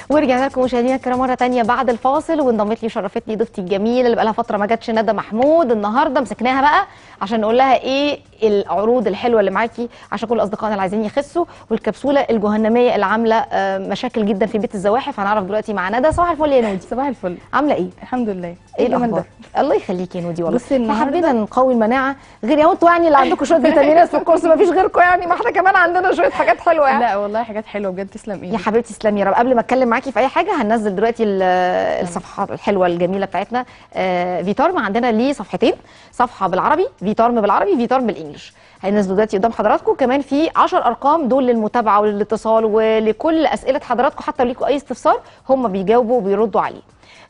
ورجعنا لكم مشاهدينا الكرام مره تانية بعد الفاصل وانضمت لي شرفتني ضيفتي الجميله اللي بقالها فتره ما جاتش ندى محمود النهارده مسكناها بقى عشان نقول لها ايه العروض الحلوه اللي معاكي عشان كل اصدقائنا اللي عايزين يخسوا والكبسوله الجهنميه اللي عامله آه، مشاكل جدا في بيت الزواحف هنعرف دلوقتي مع ندى صباح الفل يا نودي صباح الفل عامله ايه؟ الحمد لله ايه الجمال الاخبار؟ الله يخليكي يا نودي والله بصي النهاردة- فحبينا نقوي المناعه غير يا انتوا يعني اللي عندكم شويه فيتامينات في الكورس ما فيش غيركم يعني ما احنا كمان عندنا شويه حاجات حلوه يعني لا والله حاجات حلوه بجد تسلم يا ايدك حبيبتي تسلمي يا رب قبل ما اتكلم معاكي في اي حاجه هننزل دلوقتي ال- الصفحات الحلوه الجميله بتاعتنا آه، فيتارم عندنا ليه صفحتين صفحه بالعربي فيتارم بالعربي فيتارم بالانجلش هينزلوا دلوقتي قدام حضراتكم كمان في 10 ارقام دول للمتابعه وللاتصال ولكل اسئله حضراتكم حتى لو ليكم اي استفسار هم بيجاوبوا وبيردوا عليه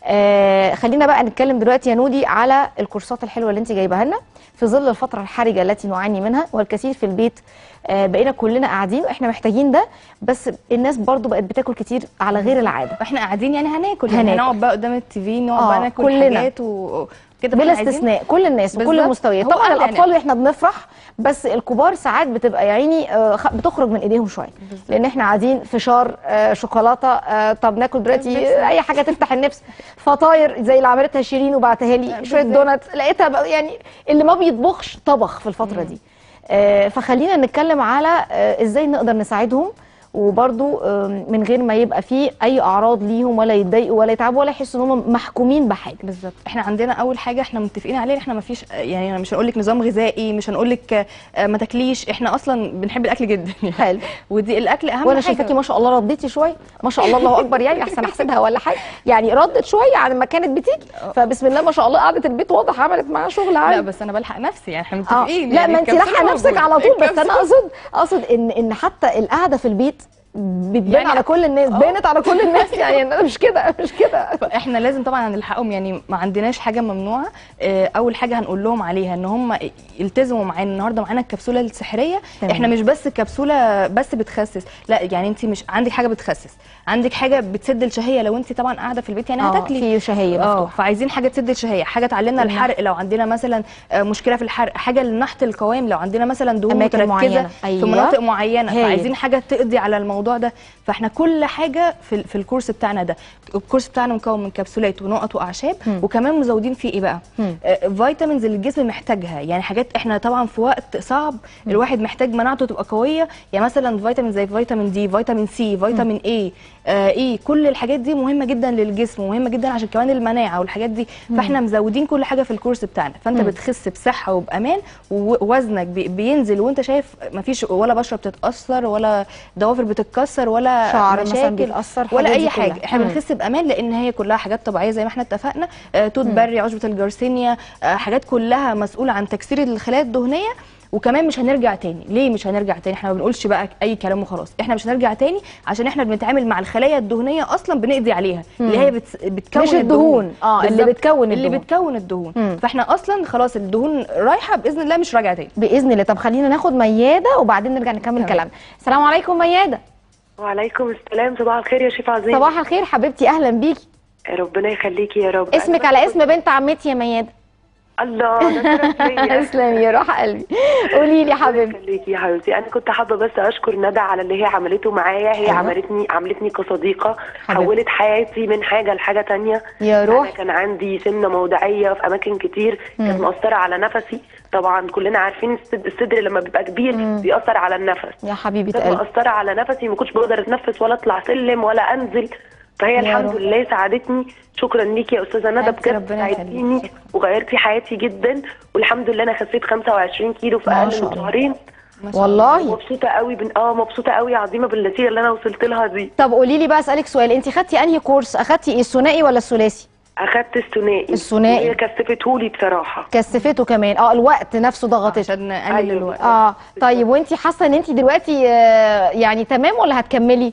آه خلينا بقى نتكلم دلوقتي يا نودي على الكورسات الحلوه اللي انت جايباها لنا في ظل الفتره الحرجه التي نعاني منها والكثير في البيت آه بقينا كلنا قاعدين واحنا محتاجين ده بس الناس برضو بقت بتاكل كتير على غير العاده فاحنا قاعدين يعني هناكل يعني هناكل. هنقعد بقى قدام التي في نقعد آه، بقى ناكل كلنا. حاجات وكده بلا فإحنا عايزين- استثناء كل الناس بكل بالظبط. المستويات هو طبعا أغلى الاطفال احنا بنفرح بس الكبار ساعات بتبقى يا عيني آه، خ- بتخرج من ايديهم شويه لان احنا قاعدين فشار آه، شوكولاته آه، طب ناكل دلوقتي النفس. آه، اي حاجه تفتح النفس فطاير زي اللي عملتها شيرين وبعتها لي شويه بالظبط. دونات لقيتها بقى يعني اللي ما بيطبخش طبخ في الفتره دي آه، فخلينا نتكلم على آه، ازاي نقدر نساعدهم وبرضو آم، من غير ما يبقى فيه اي اعراض ليهم ولا يتضايقوا ولا يتعبوا ولا يحسوا ان هم محكومين بحاجه بالظبط احنا عندنا اول حاجه احنا متفقين عليها احنا ما فيش يعني أنا مش هنقول لك نظام غذائي مش هنقول لك آه، ما تاكليش احنا اصلا بنحب الاكل جدا حلو ودي الاكل اهم وانا حاجه شايفاكي ما شاء الله رديتي شويه ما شاء الله الله اكبر يعني احسن احسبها ولا حاجه يعني ردت شويه عن ما كانت بتيجي فبسم الله ما شاء الله قعدت البيت واضح عملت معاها شغل لا عالي بس انا بلحق نفسي يعني احنا آه. متفقين لا يعني ما انت الكبسولة لاحقه نفسك موجودة. على طول بس الكبسولة انا اقصد اقصد ان ان حتى القعده في البيت بتبان يعني على كل الناس آه. بانت على كل الناس يعني انا مش كده مش كده احنا لازم طبعا نلحقهم يعني ما عندناش حاجه ممنوعه اه، اول حاجه هنقول لهم عليها ان هم يلتزموا معانا النهارده معانا الكبسوله السحريه تمام. احنا مش بس كبسوله بس بتخسس لا يعني انت مش عندك حاجه بتخسس عندك حاجه بتسد الشهيه لو انت طبعا قاعده في البيت يعني اه هتاكلي في شهيه اه مفتوحه فعايزين حاجه تسد الشهيه حاجه تعلمنا النحت. الحرق لو عندنا مثلا آه، مشكله في الحرق حاجه لنحت القوام لو عندنا مثلا دهون أماكن متركزه معينة. في أيوة. مناطق معينه هايل. فعايزين حاجه تقضي على الموضوع ده فاحنا كل حاجه في, في الكورس بتاعنا ده الكورس بتاعنا مكون من كبسولات ونقط واعشاب مم. وكمان مزودين فيه ايه بقى مم. آه فيتامينز اللي الجسم محتاجها يعني حاجات احنا طبعا في وقت صعب الواحد محتاج مناعته تبقى قويه يعني مثلا فيتامين زي فيتامين دي فيتامين سي فيتامين اي آه ايه كل الحاجات دي مهمه جدا للجسم ومهمه جدا عشان كمان المناعه والحاجات دي فاحنا مزودين كل حاجه في الكورس بتاعنا فانت مم. بتخس بصحه وبامان ووزنك بي- بينزل وانت شايف مفيش ولا بشره بتتاثر ولا ضوافر بتتكسر ولا شعر مثلا مشاكل بيتأثر، ولا الحاجات اي دي حاجه كلها. احنا مم. بنخس بامان لان هي كلها حاجات طبيعيه زي ما احنا اتفقنا آه توت بري عشبه الجرسينيا آه حاجات كلها مسؤوله عن تكسير الخلايا الدهنيه وكمان مش هنرجع تاني ليه مش هنرجع تاني احنا ما بنقولش بقى اي كلام وخلاص احنا مش هنرجع تاني عشان احنا بنتعامل مع الخلايا الدهنيه اصلا بنقضي عليها اللي هي بت... بتكون مش الدهون. آه، اللي بالظبط. بتكون اللي الدهون. بتكون الدهون مم. فاحنا اصلا خلاص الدهون رايحه باذن الله مش راجعه تاني باذن الله طب خلينا ناخد مياده وبعدين نرجع نكمل تمام. كلامنا السلام عليكم مياده وعليكم السلام صباح الخير يا شيف عظيم صباح الخير حبيبتي اهلا بيكي ربنا يخليكي يا رب اسمك أنا على بس اسم بنت عمتي يا مياده الله ده شرف ليا تسلمي يا روح قلبي قولي لي يا ربنا حبيبتي يخليكي يا حبيبتي انا كنت حابه بس اشكر ندى على اللي هي عملته معايا هي أيوة. عملتني عملتني كصديقه حبيبتي. حولت حياتي من حاجه لحاجه تانية يا روح انا كان عندي سمنه موضعيه في اماكن كتير كانت مؤثره على نفسي طبعا كلنا عارفين الصد- الصدر لما بيبقى كبير بيأثر على النفس يا حبيبه كانت قلبي مأثرة على نفسي ما كنتش بقدر اتنفس ولا اطلع سلم ولا انزل فهي يا الحمد رب. لله ساعدتني شكرا ليكي يا استاذه ندى حبيبتي، بجد ربنا يخليكي. ساعدتيني وغيرتي حياتي جدا والحمد لله انا خسيت 25 كيلو في ما اقل شاء من الله. شهرين ما شاء الله. والله مبسوطه قوي بن... اه مبسوطه قوي عظيمه بالنتيجه اللي انا وصلت لها دي طب قولي لي بقى اسالك سؤال انت خدتي انهي كورس اخدتي ايه الثنائي ولا الثلاثي اخدت الثنائي الثنائي. هي كثفتهولي بصراحه كثفته كمان اه الوقت نفسه ضغطت عشان نقلل أيوة. الوقت اه طيب وانت حاسه ان انت دلوقتي آه، يعني تمام ولا هتكملي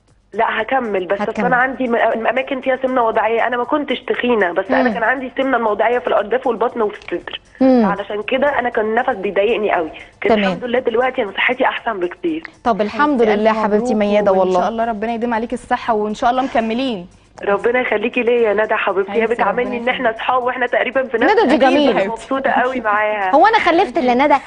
لا هكمل بس هتكمل. أصل انا عندي م- اماكن فيها سمنه وضعيه انا ما كنتش تخينه بس انا مم. كان عندي السمنه الموضعيه في الارداف والبطن وفي الصدر مم. علشان كده انا كان النفس بيضايقني قوي كان تمام. الحمد لله دلوقتي انا صحتي احسن بكتير طب الحمد ألف لله حبيبتي مبروك، مياده وان شاء والله الله ربنا يديم عليك الصحه وان شاء الله مكملين ربنا يخليكي ليا يا ندى حبيبتي هي حبيبتي، بتعاملني ربنا ان احنا اصحاب واحنا تقريبا في نفس ندى دي الجيل، جميلة. أنا مبسوطه قوي معاها هو انا خلفت الا ندى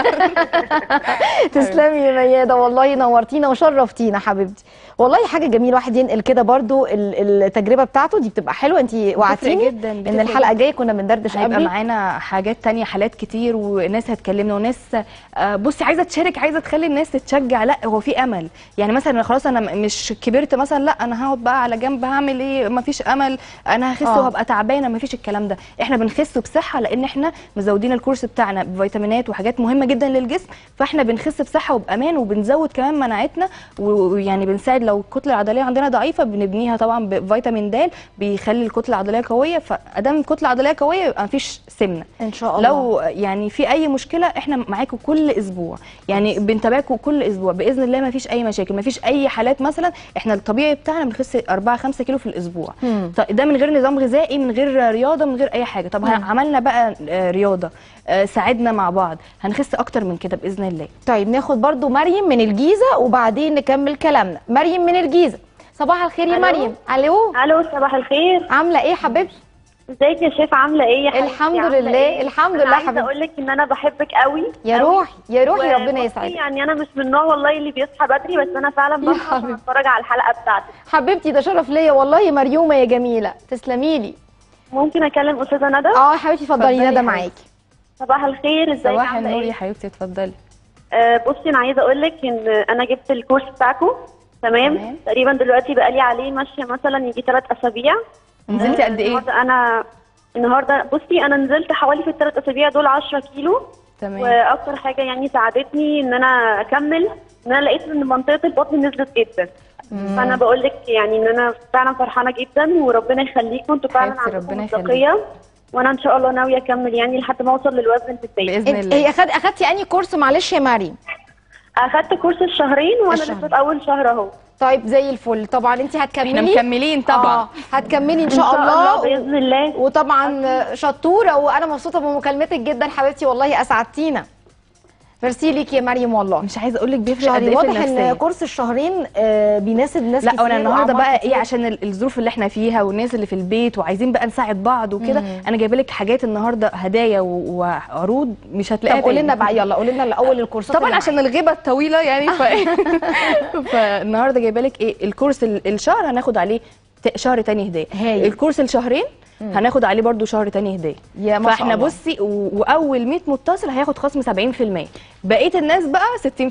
تسلمي يا ميادة والله نورتينا وشرفتينا حبيبتي والله حاجه جميله واحد ينقل كده برضو ال- التجربه بتاعته دي بتبقى حلوه انت وعدتيني جداً، ان بتفرق الحلقه الجايه كنا بندردش هيبقى قبل معانا حاجات تانية حالات كتير وناس هتكلمنا وناس آه، بصي عايزه تشارك عايزه تخلي الناس تتشجع لا هو في امل يعني مثلا خلاص انا م- مش كبرت مثلا لا انا هقعد بقى على جنب هعمل ايه مفيش امل انا هخس آه. وهبقى تعبانه مفيش الكلام ده احنا بنخس بصحه لان احنا مزودين الكورس بتاعنا بفيتامينات وحاجات مهمه جدا للجسم فاحنا بنخس بصحه وبامان وبنزود كمان مناعتنا و- ويعني بنساعد لو الكتله العضليه عندنا ضعيفه بنبنيها طبعا بفيتامين د بيخلي الكتله العضليه قويه فادام الكتله العضليه قويه يبقى مفيش سمنه ان شاء الله لو يعني في اي مشكله احنا معاكم كل اسبوع يعني بنتابعكم كل اسبوع باذن الله ما فيش اي مشاكل ما فيش اي حالات مثلا احنا الطبيعي بتاعنا بنخس 4 5 كيلو في الاسبوع مم. طيب ده من غير نظام غذائي من غير رياضه من غير اي حاجه طب مم. عملنا بقى آه، رياضه آه، ساعدنا مع بعض هنخس اكتر من كده باذن الله طيب ناخد برضو مريم من الجيزه وبعدين نكمل كلامنا مريم من الجيزه صباح الخير يا ألو. مريم الو الو صباح الخير عامله ايه حبيبتي ازيك يا شيف عامله ايه يا حبيبتي الحمد عاملة لله، إيه؟ الحمد أنا لله عايزه حبيبتي. اقول لك ان انا بحبك قوي يا قوي. روحي يا روحي و- ربنا بصي يسعدك يعني انا مش من النوع والله اللي بيصحى بدري بس انا فعلا يا بصحى عشان حبيبتي. اتفرج على الحلقه بتاعتك حبيبتي ده شرف ليا والله يا مريومه يا جميله تسلمي لي ممكن اكلم استاذه ندى اه حبيبتي اتفضلي اتفضلي يا ندى حبيبتي. معاكي صباح الخير ازيك صباح عامله النور ايه يا حبيبتي اتفضلي آه بصي انا عايزه اقول لك ان انا جبت الكورس بتاعكم تمام تمام. تقريبا دلوقتي بقالي عليه ماشيه مثلا يجي ثلاث اسابيع نزلتي آه، قد ايه النهارده انا النهارده بصي انا نزلت حوالي في الثلاث اسابيع دول 10 كيلو تمام واكتر حاجه يعني ساعدتني ان انا اكمل ان انا لقيت ان منطقه البطن نزلت جدا فانا بقول لك يعني ان انا فعلا فرحانه جدا وربنا يخليكم انتوا فعلا حبيبتي، عندكم ربنا يخليك. مصداقيه وانا ان شاء الله ناويه اكمل يعني لحد ما اوصل للوزن التاني باذن انت الله هي أخد... اخدتي انهي كورس معلش يا مريم اخدت كورس الشهرين وانا الشهر. لسه في اول شهر اهو طيب زي الفل طبعا انت هتكملي احنا مكملين طبعا آه هتكملي ان ان شاء الله باذن الله وطبعا شطوره وانا مبسوطه بمكالمتك جدا حبيبتي والله اسعدتينا ميرسي ليك يا مريم والله مش عايزه اقول لك بيفرق قد شهرين ايه في واضح ان النفسيه كورس الشهرين آه، بيناسب ناس لا كتير وانا النهارده وأعمار بقى كتير. ايه عشان ال- الظروف اللي احنا فيها والناس اللي في البيت وعايزين بقى نساعد بعض وكده انا جايبه لك حاجات النهارده هدايا و- وعروض مش هتلاقيها طب قولي تاني. لنا بقى يلا قولي لنا الاول الكورسات طبعا اللي عشان الغيبه الطويله يعني ف... فالنهارده جايبه لك ايه الكورس ال- الشهر هناخد عليه ت- شهر تاني هديه هايل. الكورس الشهرين هناخد عليه برضو شهر تاني هديه يا ما شاء فاحنا الله. بصي و... واول 100 متصل هياخد خصم 70% بقيه الناس بقى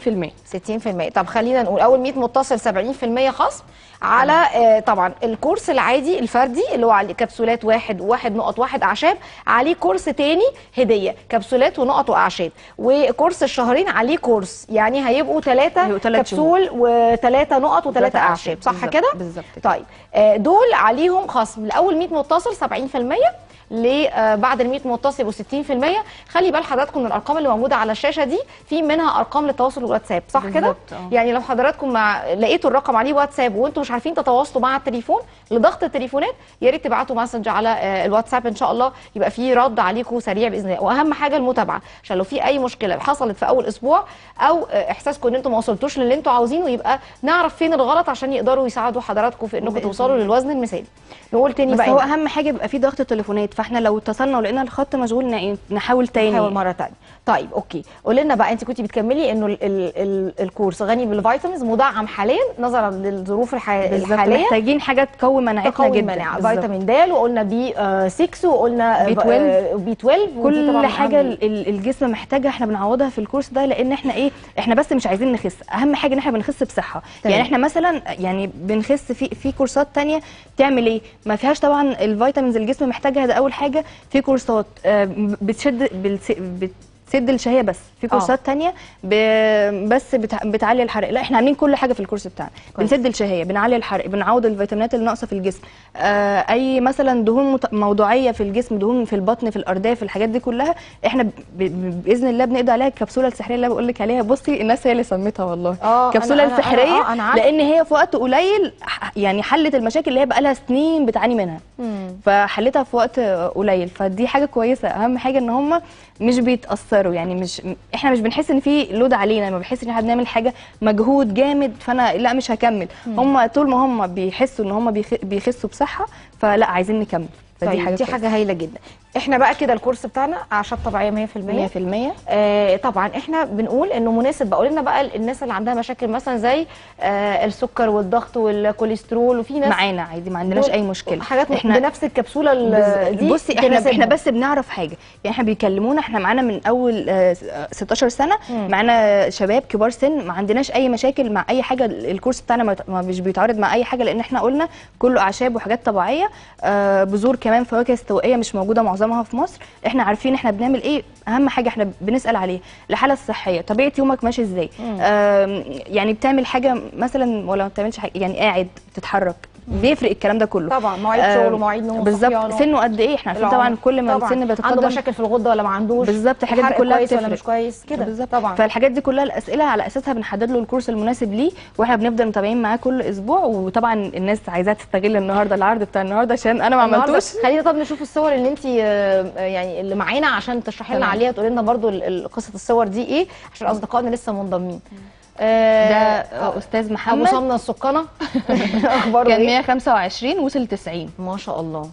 60% 60% طب خلينا نقول اول 100 متصل 70% خصم على آه طبعا الكورس العادي الفردي اللي هو عليه كبسولات واحد وواحد نقط واحد اعشاب عليه كورس تاني هديه كبسولات ونقط واعشاب وكورس الشهرين عليه كورس يعني هيبقوا ثلاثه هيبقوا تلات كبسول وثلاثه نقط وثلاثه اعشاب صح بالظبط- كده بالظبط كده. طيب آه دول عليهم خصم لاول 100 متصل 70% ل آه، بعد ال 100 متصل يبقوا 60% خلي بال حضراتكم من الارقام اللي موجوده على الشاشه دي في منها ارقام للتواصل والواتساب صح كده بالظبط، آه. يعني لو حضراتكم مع لقيتوا الرقم عليه واتساب وانتم مش عارفين تتواصلوا مع التليفون لضغط التليفونات يا ريت تبعتوا مسج على آه، الواتساب ان شاء الله يبقى في رد عليكم سريع باذن الله واهم حاجه المتابعه عشان لو في اي مشكله حصلت في اول اسبوع او آه، احساسكم ان انتم ما وصلتوش للي انتم عاوزينه يبقى نعرف فين الغلط عشان يقدروا يساعدوا حضراتكم في انكم بإذن توصلوا للوزن المثالي نقول تاني بس بقى هو إيه؟ اهم حاجه يبقى في ضغط تليفونات فاحنا لو اتصلنا ولقينا الخط مشغول ن- نحاول تاني نحاول مره تانية طيب اوكي قولي لنا بقى انت كنتي بتكملي انه ال ال ال الكورس غني بالفيتامينز مدعم حاليا نظرا للظروف الح... بالظبط الحاليه محتاجين حاجه تقوي مناعتنا تقوي جدا المناعه بالظبط. فيتامين د وقلنا بي 6 وقلنا بي 12. بي 12 ودي طبعاً كل حاجه أهم. ال- ال- الجسم محتاجها احنا بنعوضها في الكورس ده لان احنا ايه احنا بس مش عايزين نخس اهم حاجه ان احنا بنخس بصحه تمام. يعني احنا مثلا يعني بنخس في في كورسات تانية تعمل ايه ما فيهاش طبعا الفيتامينز اللي الجسم محتاجها ده اول حاجه في كورسات آه، بتشد بتس- بتسد الشهيه بس في كورسات تانية ب- بس بتع- بتعلي الحرق لا احنا عاملين كل حاجه في الكورس بتاعنا كويس. بنسد الشهيه بنعلي الحرق بنعوض الفيتامينات اللي ناقصه في الجسم آه اي مثلا دهون مت- موضوعيه في الجسم دهون في البطن في الارداف الحاجات دي كلها احنا ب- ب- باذن الله بنقضي عليها الكبسوله السحريه اللي بقول لك عليها بصي الناس هي اللي سمتها والله آه، الكبسوله أنا- أنا- أنا- السحريه آه، أنا عارفة. لان هي في وقت قليل ح- يعني حلت المشاكل اللي هي بقى لها سنين بتعاني منها فحليتها في وقت قليل فدي حاجه كويسه اهم حاجه ان هم مش بيتاثروا يعني مش احنا مش بنحس ان في لود علينا لما بنحس ان احنا بنعمل حاجه مجهود جامد فانا لا مش هكمل هم طول ما هم بيحسوا ان هم بيخ- بيخسوا بصحه فلا عايزين نكمل فدي طيب حاجه دي حاجه هايله جدا احنا بقى كده الكورس بتاعنا اعشاب طبيعيه 100% 100% آه طبعا احنا بنقول انه مناسب بقول لنا بقى الناس اللي عندها مشاكل مثلا زي آه السكر والضغط والكوليسترول وفي ناس معانا عادي ما عندناش دول اي مشكله حاجات احنا بنفس الكبسوله ال- دي بصي احنا تناسبهم. احنا بس بنعرف حاجه يعني احنا بيكلمونا احنا معانا من اول آه، س- آه، 16 سنه معانا شباب كبار سن ما عندناش اي مشاكل مع اي حاجه الكورس بتاعنا ما- ما مش بيتعارض مع اي حاجه لان احنا قلنا كله اعشاب وحاجات طبيعيه آه، بذور كمان فواكه استوائيه مش موجوده معظمها في مصر احنا عارفين احنا بنعمل ايه اهم حاجه احنا بنسال عليها الحاله الصحيه طبيعه يومك ماشي ازاي آم، يعني بتعمل حاجه مثلا ولا ما بتعملش حاجه يعني قاعد بتتحرك بيفرق الكلام ده كله طبعا مواعيد آه، شغل ومواعيد نوم بالظبط وصحيان. سنه قد ايه احنا عارفين طبعا كل ما السن عنده بيتقدم مشاكل في الغده ولا ما عندوش بالظبط الحاجات دي الحرق كلها كويس ولا بتفرق. مش كويس كده بالظبط طبعا فالحاجات دي كلها الاسئله على اساسها بنحدد له الكورس المناسب ليه واحنا بنفضل متابعين معاه كل اسبوع وطبعا الناس عايزاها تستغل النهارده العرض بتاع النهارده عشان انا ما النهاردة عملتوش خلينا طب نشوف الصور اللي انت يعني اللي معانا عشان تشرحي لنا تمام. عليها تقولي لنا برضو ال- ال- قصه الصور دي ايه عشان اصدقائنا لسه منضمين آه، ده آه، استاذ ابو محمد صمنا السكنه اخباره كان ايه 125 وصل 90 ما شاء الله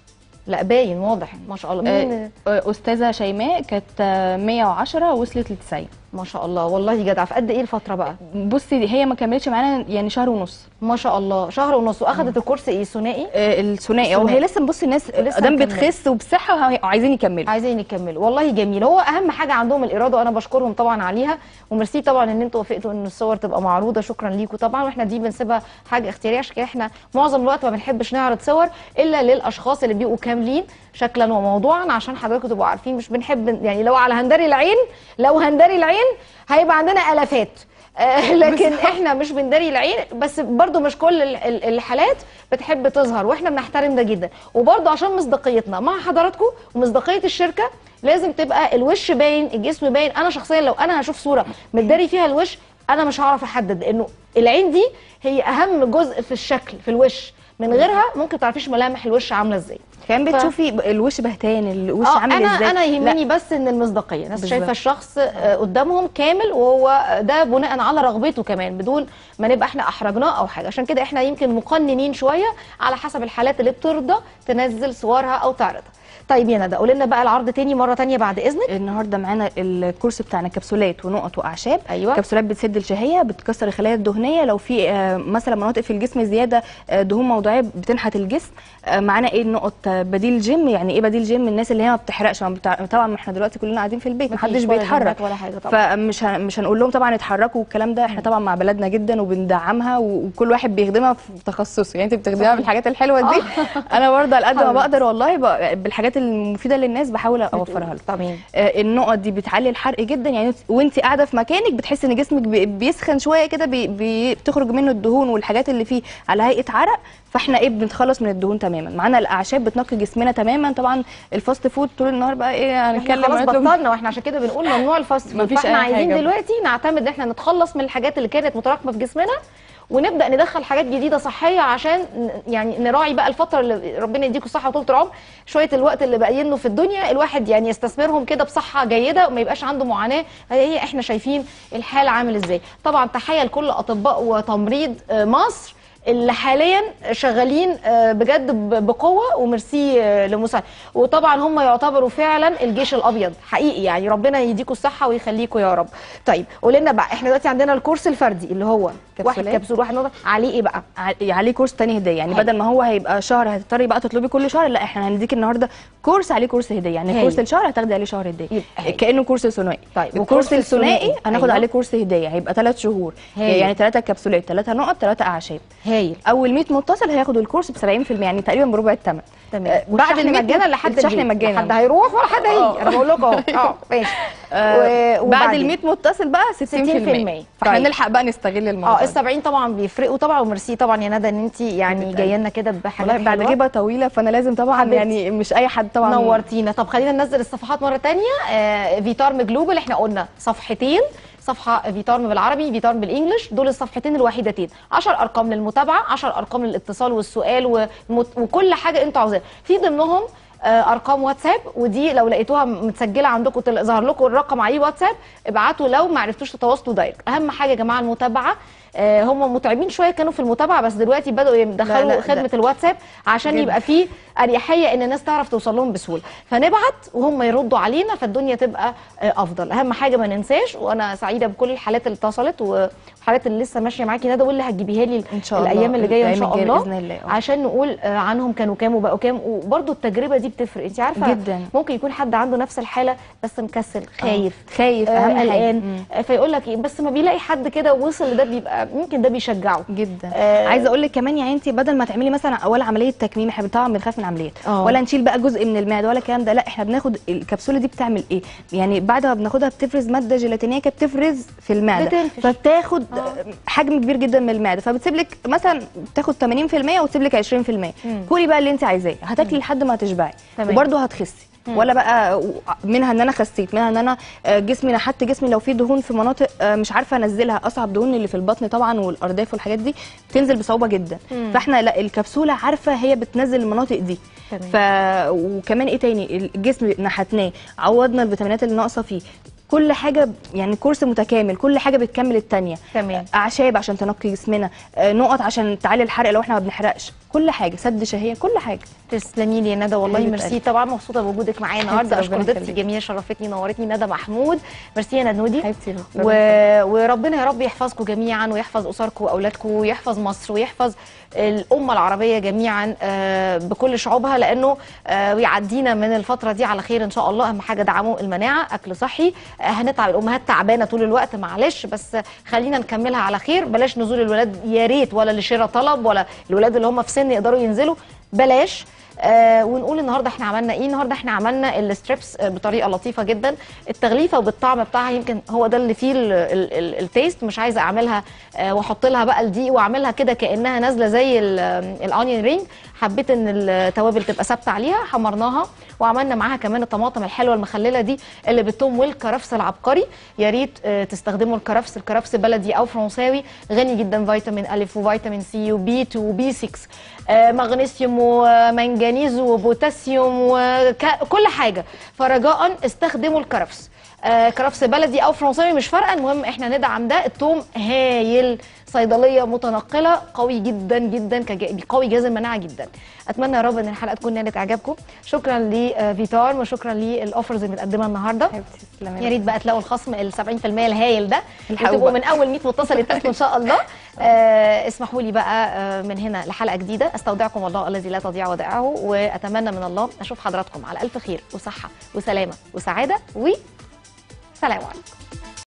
لا باين واضح ما شاء الله مين آه، آه، استاذه شيماء كانت آه، 110 وصلت ل 90 ما شاء الله والله جدع في قد ايه الفتره بقى بصي هي ما كملتش معانا يعني شهر ونص ما شاء الله شهر ونص واخدت الكورس ايه ثنائي آه، الثنائي او الثنائي. هي لسه بصي الناس لسه دام مكملة. بتخس وبصحه وه- وعايزين يكملوا عايزين يكملوا والله جميل هو اهم حاجه عندهم الاراده وانا بشكرهم طبعا عليها وميرسي طبعا ان انتوا وافقتوا ان الصور تبقى معروضه شكرا ليكم طبعا واحنا دي بنسيبها حاجه اختياريه عشان كده احنا معظم الوقت ما بنحبش نعرض صور الا للاشخاص اللي بيبقوا كاملين شكلا وموضوعا عشان حضراتكم تبقوا عارفين مش بنحب يعني لو على هندري العين لو هندري العين هيبقى عندنا الافات آه، لكن احنا مش بنداري العين بس برضو مش كل ال- ال- الحالات بتحب تظهر واحنا بنحترم ده جدا وبرضو عشان مصداقيتنا مع حضراتكم ومصداقيه الشركه لازم تبقى الوش باين الجسم باين انا شخصيا لو انا هشوف صوره متداري فيها الوش انا مش هعرف احدد لانه العين دي هي اهم جزء في الشكل في الوش من غيرها ممكن تعرفيش ملامح الوش عامله ازاي كمان ف- بتشوفي ب- الوش بهتان الوش اه عامل انا ازاي انا لا، يهمني بس ان المصداقيه ناس بالظبط. شايفه الشخص آه، قدامهم كامل وهو ده بناء على رغبته كمان بدون ما نبقى احنا احرجناه او حاجه عشان كده احنا يمكن مقننين شويه على حسب الحالات اللي بترضى تنزل صورها او تعرضها طيب يا ندى قولي لنا بقى العرض تاني مره تانية بعد اذنك النهارده معانا الكورس بتاعنا كبسولات ونقط واعشاب أيوة. كبسولات بتسد الشهيه بتكسر الخلايا الدهنيه لو في آه، مثلا مناطق في الجسم زياده آه، دهون موضعيه بتنحت الجسم آه، معانا ايه النقط آه، بديل جيم يعني ايه بديل جيم الناس اللي هي ما بتحرقش ما بتع... طبعا ما احنا دلوقتي كلنا قاعدين في البيت مفيش محدش ولا بيتحرك جيمات ولا حاجة طبعا. فمش هن... مش هنقول لهم طبعا اتحركوا والكلام ده احنا طبعا مع بلدنا جدا وبندعمها و- وكل واحد بيخدمها في تخصصه يعني انت بتخدمها بالحاجات الحلوه دي انا برضه على قد ما حاضر. بقدر والله ب... بالحاجات المفيده للناس بحاول اوفرها لهم تمام آه، النقط دي بتعلي الحرق جدا يعني انت- وانت قاعده في مكانك بتحسي ان جسمك بي- بيسخن شويه كده بي- بي- بتخرج منه الدهون والحاجات اللي فيه على هيئه عرق فاحنا ايه بنتخلص من الدهون تماما معانا الاعشاب بتنقي جسمنا تماما طبعا الفاست فود طول النهار بقى ايه احنا هنتكلم خلاص ونطلب- بطلنا واحنا عشان كده بنقول ممنوع الفاست فود مفيش فاحنا أي عايزين حاجة. دلوقتي نعتمد ان احنا نتخلص من الحاجات اللي كانت متراكمه في جسمنا ونبدا ندخل حاجات جديده صحيه عشان ن- يعني نراعي بقى الفتره اللي ربنا يديكم الصحه وطول العمر شويه الوقت اللي باقيينه في الدنيا الواحد يعني يستثمرهم كده بصحه جيده وما يبقاش عنده معاناه هي احنا شايفين الحال عامل ازاي طبعا تحيه لكل اطباء وتمريض آه، مصر اللي حاليا شغالين آه، بجد ب- بقوه وميرسي آه، لمساعد وطبعا هم يعتبروا فعلا الجيش الابيض حقيقي يعني ربنا يديكم الصحه ويخليكم يا رب طيب قول لنا بقى احنا دلوقتي عندنا الكورس الفردي اللي هو واحد كبسولات. كبسول واحد نقطه عليه ايه بقى ع- عليه كورس تاني هديه يعني حلو. بدل ما هو هيبقى شهر هتضطري بقى تطلبي كل شهر لا احنا هنديك النهارده كورس عليه كورس هديه يعني هايل. كورس الشهر هتاخدي عليه شهر هديه يبقى هايل. كانه كورس ثنائي طيب، الكورس والكورس الثنائي؟ الثنائي هناخد أيوة. عليه كورس هديه هيبقى ثلاث شهور هايل. يعني ثلاثه كبسولات ثلاثه نقط ثلاثه اعشاب هايل اول 100 متصل هياخد الكورس ب 70% يعني تقريبا بربع الثمن تمام آه، بعد ال 100 مجانا لحد الشحن البيت. مجانا. لا حد هيروح ولا حد هيجي انا بقول لكم اهو اه ماشي آه، و- بعد وبعدين؟ ال 100 متصل بقى 60% 60%. فاحنا طيب. نلحق بقى نستغل الموضوع اه ده. ال 70 طبعا بيفرقوا طبعا وميرسي طبعا يا ندى ان انت يعني حبيبة جايه لنا كده بحاجات والله بعد حلوة. غيبه طويله فانا لازم طبعا حبيبتي. يعني مش اي حد طبعا نورتينا طب خلينا ننزل الصفحات مره تانية آه فيتارم جلوبال احنا قلنا صفحتين صفحه فيتارم بالعربي فيتارم بالانجلش دول الصفحتين الوحيدتين 10 ارقام للمتابعه 10 ارقام للاتصال والسؤال ومت- وكل حاجه انتوا عاوزاها في ضمنهم آه، ارقام واتساب ودي لو لقيتوها متسجله عندكم تل- ظهر لكم الرقم عليه واتساب ابعتوا لو ما عرفتوش تتواصلوا دايركت اهم حاجه يا جماعه المتابعه آه، هم متعبين شويه كانوا في المتابعه بس دلوقتي بداوا يدخلوا لا، ده- خدمه الواتساب عشان جدا. يبقى فيه اريحيه ان الناس تعرف توصل لهم بسهوله فنبعت وهم يردوا علينا فالدنيا تبقى آه، افضل اهم حاجه ما ننساش وانا سعيده بكل الحالات اللي اتصلت والحالات اللي لسه ماشيه معاكي ندى واللي هتجيبيها لي إن شاء الله. الايام اللي جايه ان الأيام شاء الجاية الله بإذن الله، آه. عشان نقول آه، عنهم كانوا كام وبقوا كام وبرده التجربه دي بتفرق انت عارفه جدا. ممكن يكون حد عنده نفس الحاله بس مكسل خايف خايف آه، اهم حاجه قلقان مم. آه، فيقول لك ايه بس ما بيلاقي حد كده وصل لده بيبقى يمكن ده بيشجعه جدا آه، آه عايزه اقول لك كمان يعني انت بدل ما تعملي مثلا اول عمليه تكميم احنا طبعا بنخاف من العمليات آه. ولا نشيل بقى جزء من المعده ولا الكلام ده لا احنا بناخد الكبسوله دي بتعمل ايه يعني بعد ما بناخدها بتفرز ماده جيلاتينيه كده بتفرز في المعده بتنفش. فبتاخد حجم كبير جدا من المعده فبتسيب لك مثلا تاخد 80% وتسيب لك 20% كلي بقى اللي انت عايزاه هتاكلي لحد ما تشبعي تمام. وبرده هتخسي ولا بقى منها ان انا خسيت منها ان انا آه، جسمي نحت جسمي لو في دهون في مناطق آه، مش عارفه انزلها اصعب دهون اللي في البطن طبعا والارداف والحاجات دي بتنزل بصعوبه جدا فاحنا لا الكبسوله عارفه هي بتنزل المناطق دي تمام. ف وكمان ايه تاني الجسم نحتناه عوضنا الفيتامينات اللي ناقصه فيه كل حاجه يعني كورس متكامل كل حاجه بتكمل التانيه تمام. اعشاب عشان تنقي جسمنا آه، نقط عشان تعلي الحرق لو احنا ما بنحرقش كل حاجه سد شهيه كل حاجه تسلمي لي يا ندى والله حبيبة ميرسي قلبي. طبعا مبسوطه بوجودك معايا النهارده حبيبتي، اشكر ربنا ضيفتي يخليك. جميله شرفتني نورتني ندى محمود ميرسي يا ندودي حبيبتي، و... ربنا وربنا يا رب يحفظكم جميعا ويحفظ اسركم واولادكم ويحفظ مصر ويحفظ الامه العربيه جميعا آه، بكل شعوبها لانه آه، ويعدينا من الفتره دي على خير ان شاء الله اهم حاجه دعموا المناعه اكل صحي آه، هنتعب الامهات تعبانه طول الوقت معلش بس خلينا نكملها على خير بلاش نزول الولاد يا ريت ولا لشراء طلب ولا الولاد اللي هم في سن يقدروا ينزلوا بلاش آه ونقول النهارده احنا عملنا ايه النهارده احنا عملنا الستريبس آه، بطريقه لطيفه جدا التغليفه وبالطعم بتاعها يمكن هو ده اللي فيه ال- ال- ال- التيست مش عايزه اعملها آه واحط لها بقى الدقيق واعملها كده كانها نازله زي الاونيون رينج حبيت ان التوابل تبقى ثابته عليها حمرناها وعملنا معاها كمان الطماطم الحلوه المخلله دي اللي بالثوم والكرفس العبقري يا ريت آه، تستخدموا الكرفس الكرفس بلدي او فرنساوي غني جدا فيتامين الف وفيتامين سي وبي 2 وبي 6 آه، مغنيسيوم ومنجنيز وبوتاسيوم وكل حاجه فرجاء استخدموا الكرفس آه، كرفس بلدي او فرنساوي مش فارقه المهم احنا ندعم ده الثوم هايل صيدليه متنقله قوي جدا جدا كج- قوي جهاز المناعه جدا اتمنى يا رب ان الحلقه تكون نالت اعجابكم شكرا لفيتار وشكرا للاوفرز اللي متقدمه النهارده حبيبتي تسلمي يا ريت بقى تلاقوا الخصم ال 70% الهايل ده الحقوا وتبقوا بقى. من اول 100 متصل يتاخدوا ان شاء الله آه اسمحوا لي بقى آه من هنا لحلقه جديده استودعكم الله الذي لا تضيع ودائعه واتمنى من الله اشوف حضراتكم على الف خير وصحه وسلامه وسعاده وسلام عليكم